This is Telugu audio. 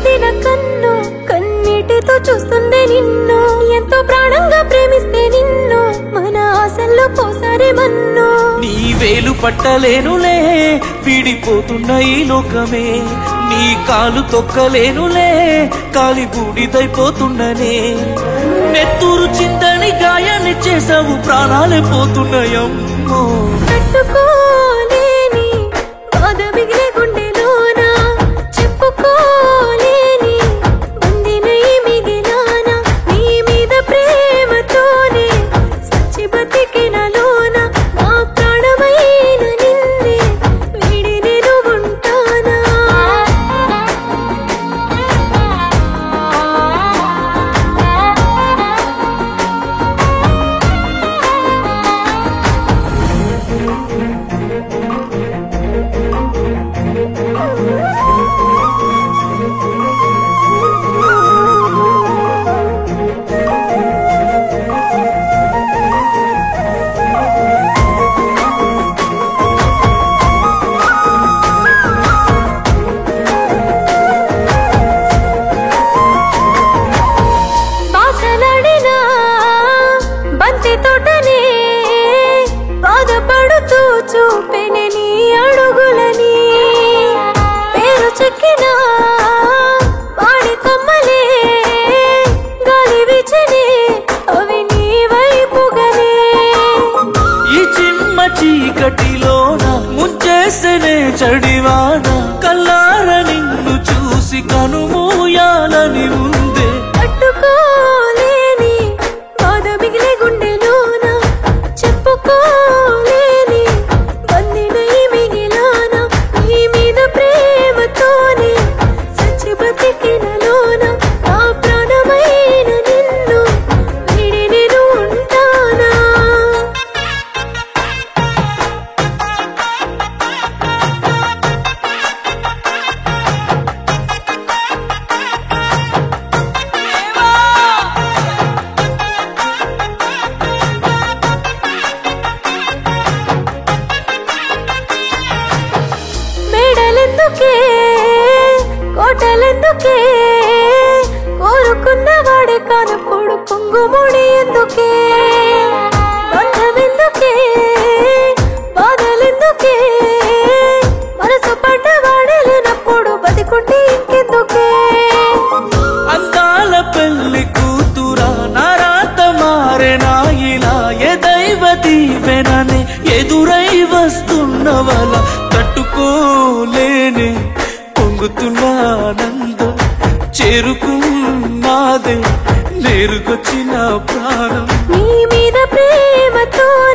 పెట్టిన కన్ను కన్నీటితో చూస్తుందే నిన్ను ఎంతో ప్రాణంగా ప్రేమిస్తే నిన్ను మన ఆశల్లో పోసారే మన్ను నీ వేలు పట్టలేనులే విడిపోతున్న ఈ లోకమే నీ కాలు తొక్కలేనులే కాలి బూడిదైపోతున్ననే నెత్తూరు చిందని గాయాన్ని చేసావు ప్రాణాలే పోతున్నాయమ్మో తట్టుకోలేని బాధ మిగిలే గుండెలోన చెప్పుకోలేని బందినై మిగిలాన నీ మీద ప్రేమతోనే సచ్చి బతికినలోన నా ప్రాణమైన నిన్నే వీడి నేను ఉంటానా బాసలాడిన బంతి తోటనే బాధపడుతూ చూపెనే నీ అడుగులని పేరు చెక్కిన వాడి కొమ్మలే గాలి విచనే అవి నీ వైపుగనే ఈ చిమ్మ చీకటిలోన ముంచేసనే చడివాన కల్లార నిన్ను చూసి కనుమూయాలని ఉందే తట్టుకోలేని బాధ మిగిలే గుండెలోన చెప్పుకోలేని బందినై మిగిలాన నీ మీద ప్రేమతోనే సచ్చి బతికినలోన నా ప్రాణమైన నిన్ను వీడి నేను ఉంటానా మేడలెందుకే కోటలెందుకే కోరుకున్న వాడే కానప్పుడు కుంగుముడి ఎందుకే బంధమెందుకే బాధలెందుకే మనసు పడ్డవాడే లేనప్పుడు బతికుంటే ఇంకెందుకే అందాల పెళ్లి కూతురా నారాత మారెనా ఇలా ఏ దైవ దీవెనని ఎదురై వస్తున్నవల తట్టుకోలేనే పొంగుతున్న ఆనందం చేరుకున్నాదే నేరుకొచ్చిన ప్రాణం నీ మీద ప్రేమతో